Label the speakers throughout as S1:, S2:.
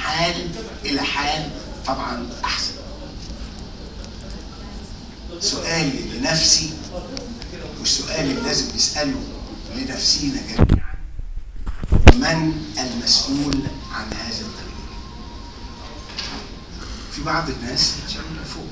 S1: حال الى حال طبعا احسن سؤالي لنفسي والسؤال اللي لازم نساله لنفسينا جميعا من المسؤول عن هذا التغيير في بعض الناس شغالة فوق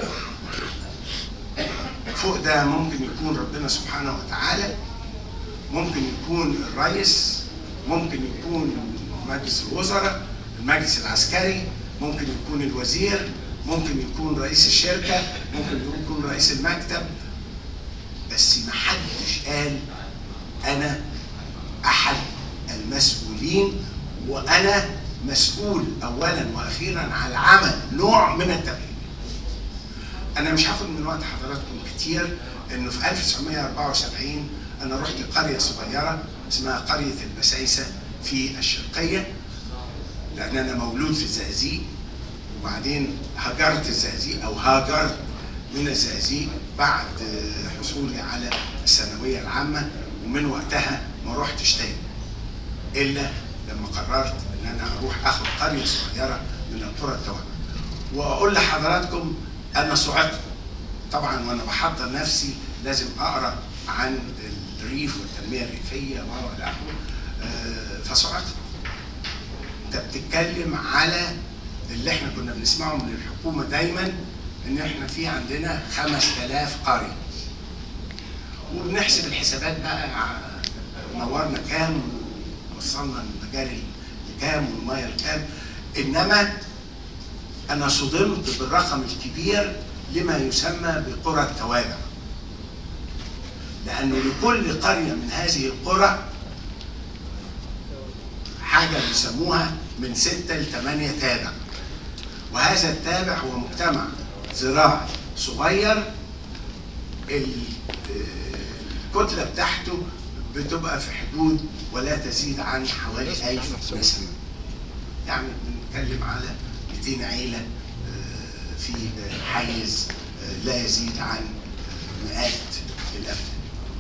S1: فوق ده ممكن يكون ربنا سبحانه وتعالى ممكن يكون الرئيس ممكن يكون مجلس الوزراء المجلس العسكري ممكن يكون الوزير ممكن يكون رئيس الشركة ممكن يكون رئيس المكتب بس ما حدش قال أنا أحد المسؤولين وأنا مسؤول أولا وأخيرا على عمل نوع من التغيير أنا مش هاخد من وقت حضراتكم كتير إنه في 1974 أنا رحت قرية صغيرة اسمها قرية البسيسة في الشرقية لأن أنا مولود في الزقازيق وبعدين هاجرت الزقازيق أو هاجرت من الزقازيق بعد حصولي على الثانوية العامة ومن وقتها ما رحتش تاني إلا لما قررت إن أنا أروح آخد قرية صغيرة من القرى التوابع وأقول لحضراتكم أنا صعدت طبعا وأنا بحضر نفسي لازم أقرأ عن الريف والتنمية الريفية وإلى آخره فصعدت انت بتتكلم على اللي احنا كنا بنسمعه من الحكومه دايما ان احنا في عندنا 5000 قريه وبنحسب الحسابات بقى نورنا كام وصلنا المجاري لكام والميه لكام انما انا صدمت بالرقم الكبير لما يسمى بقرى التوابع لانه لكل قريه من هذه القرى حاجة بيسموها من ستة لثمانية تابع وهذا التابع هو مجتمع زراعي صغير الكتلة بتاعته بتبقى في حدود ولا تزيد عن حوالي 1000 نسمة يعني بنتكلم على 200 عيلة في حيز لا يزيد عن مئات الأفدان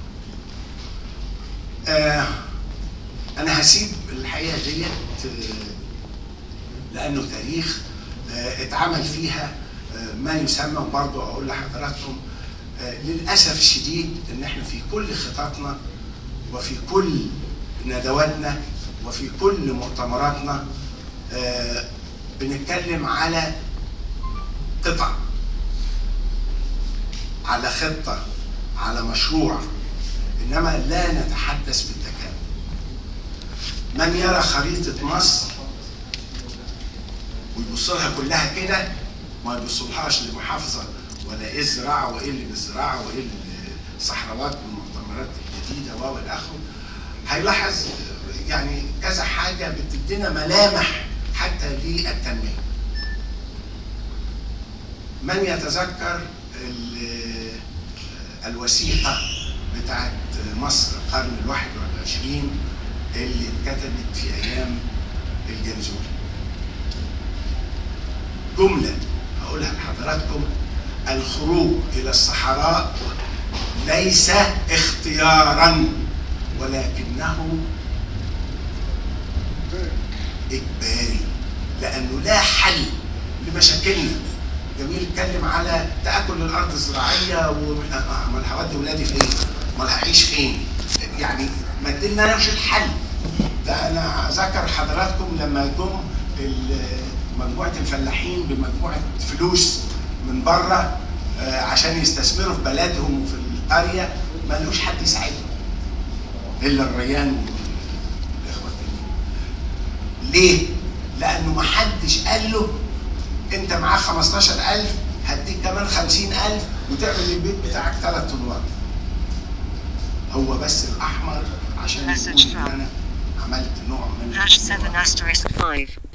S1: انا هسيب الحقيقه ديت لانه تاريخ اتعمل فيها ما يسمى وبرضه اقول لحضراتكم للاسف الشديد ان احنا في كل خططنا وفي كل ندواتنا وفي كل مؤتمراتنا بنتكلم على قطع على خطه على مشروع انما لا نتحدث بالتكامل من يرى خريطة مصر ويبص لها كلها كده ما يبصلهاش لمحافظة ولا ايه الزراعة وايه اللي بالزراعة وايه الصحراوات والمؤتمرات الجديدة والى اخره هيلاحظ يعني كذا حاجة بتدينا ملامح حتى للتنمية من يتذكر الوثيقة بتاعت مصر القرن الواحد والعشرين اللي اتكتبت في ايام الجنزوري جملة هقولها لحضراتكم الخروج الى الصحراء ليس اختيارا ولكنه اجباري لانه لا حل لمشاكلنا جميل اتكلم على تاكل الارض الزراعيه وامال هودي ولادي فين؟ امال هعيش فين؟ يعني ما اديناش الحل ده انا ذكر حضراتكم لما جم مجموعه الفلاحين بمجموعه فلوس من بره عشان يستثمروا في بلدهم وفي القريه ما لقوش حد يساعدهم الا الريان والاخوه ليه؟ لانه ما حدش قال له انت معاك 15000 هديك كمان 50000 وتعمل البيت بتاعك ثلاث ادوار هو بس الاحمر عشان يقول ان انا عملت نوع من
S2: Hash 7 asterisk 5.